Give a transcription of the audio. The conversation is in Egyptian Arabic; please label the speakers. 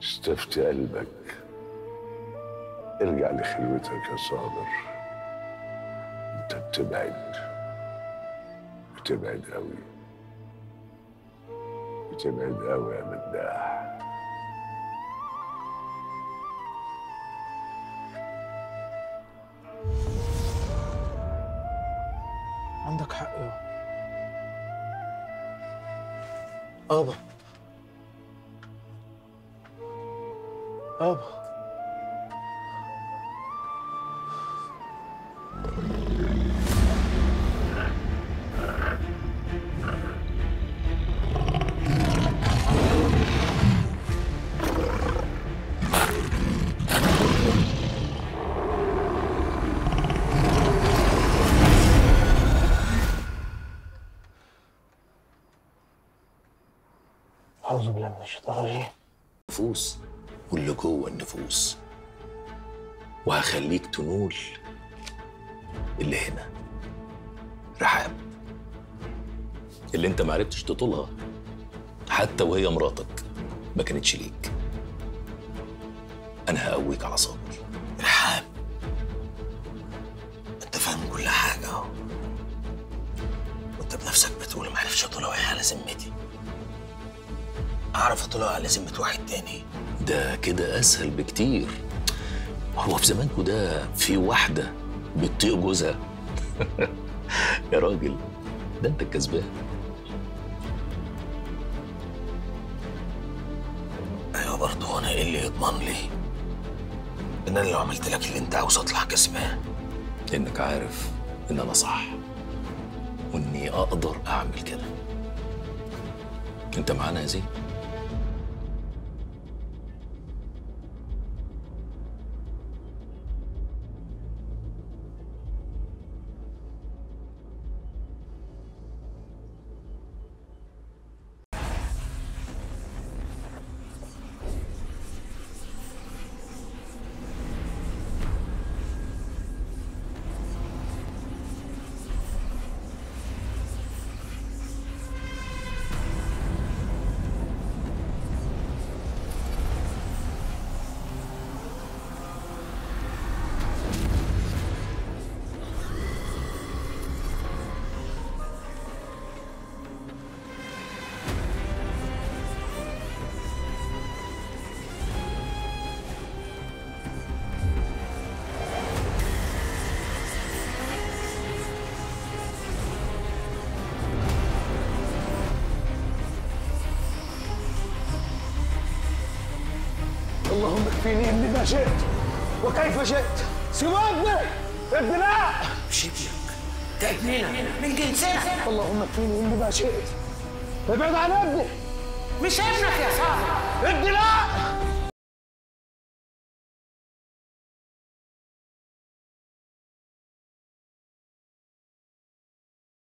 Speaker 1: استفتي قلبك ارجع لخلوتك يا صابر انت بتبعد بتبعد قوي بتبعد قوي يا مداح
Speaker 2: عندك حق يا ابا ابا أعوذ بالله من الشيطان الرجيم
Speaker 3: النفوس واللي جوه النفوس وهخليك تنول اللي هنا رحاب اللي انت معرفتش تطولها حتى وهي مراتك ما كانتش ليك انا هقويك على صبر
Speaker 4: رحاب انت فاهم كل حاجة اهو وانت بنفسك بتقول ما عرفش اطلع وهي على ذمتي اعرف اطلع على ذمة واحد تاني
Speaker 3: ده كده اسهل بكتير هو في زمانكوا ده في واحده بتطيق جوزها يا راجل ده انت الكسبان
Speaker 4: ايوه برضه انا ايه اللي يضمن لي ان انا لو عملت لك اللي انت عاوز اطلع كسبان
Speaker 3: انك عارف ان انا صح واني اقدر اعمل كده انت معانا يا زين
Speaker 2: اللهم اكفيني اني ما شئت وكيف شئت سوادنا ابناء
Speaker 4: مش ابنك ده ابننا من جنسنا
Speaker 2: اللهم اكفيني اني ما شئت ابعد عن ابني
Speaker 5: مش ابنك يا صاحبي
Speaker 2: ابني لا